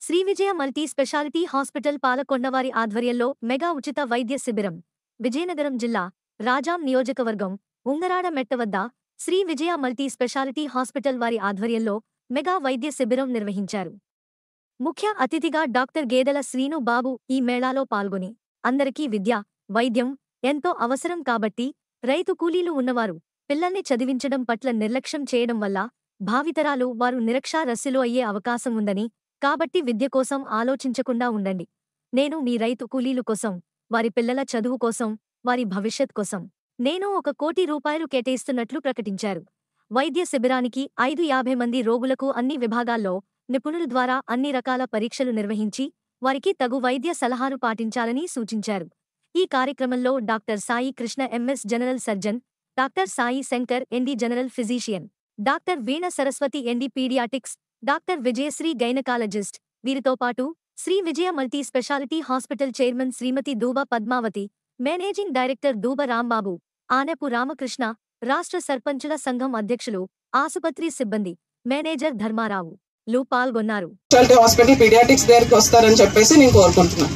Shri Vijaya multi speciality hospital పాలకొండవారి ఆధ్వర్యంలో mega ఉచిత వైద్య శిబిరం విజయనగరం జిల్లా రాజాం నియోజకవర్గం ఉంగరాడ మెట్ట వద్ద Shri Vijaya multi speciality hospital వారి ఆధ్వర్యంలో మెగా వైద్య శిబిరం నిర్వహించారు ముఖ్య అతిథిగా డాక్టర్ గేదెల శ్రీను బాబు ఈ మేళాలో పాల్గొని అందరికీ విద్య వైద్యం ఎంతో అవసరం కాబట్టి రైతు కూలీలు ఉన్నవారు పిల్లల్ని చదివించడం పట్ల నిర్లక్ష్యం చేయడం వల్ల భావితరాలు వారు నిరక్షారస్యులు అయ్యే అవకాశం ఉందని కాబట్టి విద్య కోసం ఆలోచించకుండా ఉండండి నేను మీ రైతు కూలీలు కోసం వారి పిల్లల చదువు కోసం వారి భవిష్యత్ కోసం నేను ఒక కోటి రూపాయలు కేటాయిస్తున్నట్లు ప్రకటించారు వైద్య శిబిరానికి ఐదు యాభై మంది రోగులకు అన్ని విభాగాల్లో నిపుణుల ద్వారా అన్ని రకాల పరీక్షలు నిర్వహించి వారికి తగు వైద్య సలహాలు పాటించాలని సూచించారు ఈ కార్యక్రమంలో doctor Sai Krishna MS general surgeon doctor Sai Shankar ND general physician doctor Veena Saraswathi ND paediatrics doctor Vijayasri gynaecologist వీరితో పాటు Shri Vijaya multi speciality hospital chairman Shrimati Dooba Padmavathi managing director Dooba Rambabu Anepu Ramakrishna రాష్ట్ర సర్పంచుల సంఘం అధ్యక్షులు ఆసుపత్రి సిబ్బంది మేనేజర్ ధర్మారావు లు పాల్గొన్నారు స్పెషాలిటీ హాస్పిటల్ పీడియాటిక్స్ దగ్గరికి వస్తారని చెప్పేసి నేను కోరుకుంటున్నాను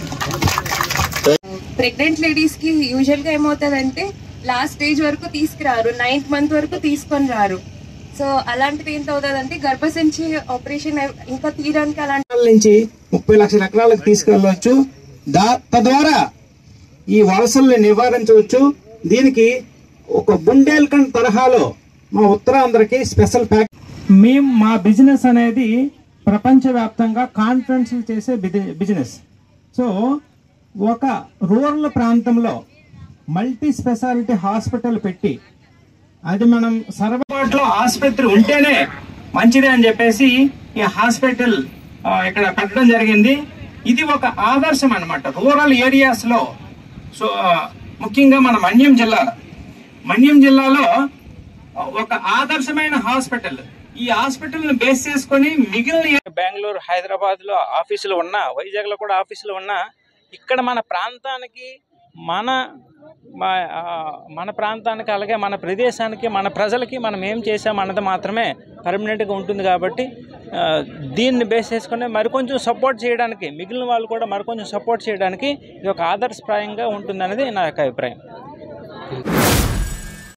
ప్రెగ్నెంట్ లేడీస్ కి యూజువల్ గా ఏమవుతుందంటే లాస్ట్ స్టేజ్ వరకు తీసుకురారు నైన్త్ మంత్ వరకు తీసుకొని రారు సో అలాంటిది ఏంటి అవుతుందంటే గర్భసంచి ఆపరేషన్ ఇంకా తీయడానికి అలాంటి ఎకరాల నుంచి ముప్పై లక్షల ఎకరాలకు తీసుకెళ్లవచ్చు దా తద్వారా ఈ వలసల్ని నివారించవచ్చు దీనికి ఒక బుండేల్ఖండ్ తరహాలో మా ఉత్తరాంధ్రకి స్పెషల్ ప్యాక్ మేము మా బిజినెస్ అనేది ప్రపంచవ్యాప్తంగా కాన్ఫరెన్స్లు చేసే బిజి- బిజినెస్ సో ఒక రూరల్ ప్రాంతంలో మల్టీ స్పెషాలిటీ హాస్పిటల్ పెట్టి అది మనం సర్వపాట్లో ఆసుపత్రి ఉంటేనే మంచిది అని చెప్పేసి ఈ హాస్పిటల్ ఆ, ఇక్కడ పెట్టడం జరిగింది ఇది ఒక ఆదర్శం అన్నమాట రూరల్ ఏరియాస్ లో సో ఆ, ముఖ్యంగా మన మన్యం జిల్లా మన్యం జిల్లాలో ఒక ఆదర్శమైన హాస్పిటల్ ఈ హాస్పిటల్ ని బేస్ చేసుకొని మిగిలిన బెంగళూరు హైదరాబాద్ లో ఆఫీసులు ఉన్నా వైజాగ్ లో కూడా ఆఫీసులు ఉన్నా ఇక్కడ మన ప్రాంతానికి మన మా- ఆ, మన ప్రాంతానికి అలాగే మన ప్రదేశానికి మన ప్రజలకి మనం ఏం చేసాం అన్నది మాత్రమే పర్మనెంట్గా ఉంటుంది కాబట్టి ఆ, దీన్ని బేస్ చేసుకుని మరికొంచెం సపోర్ట్ చేయడానికి మిగిలిన వాళ్ళు కూడా మరికొంచెం సపోర్ట్ చేయడానికి ఇది ఒక ఆదర్శప్రాయంగా ఉంటుందనేది నా యొక్క అభిప్రాయం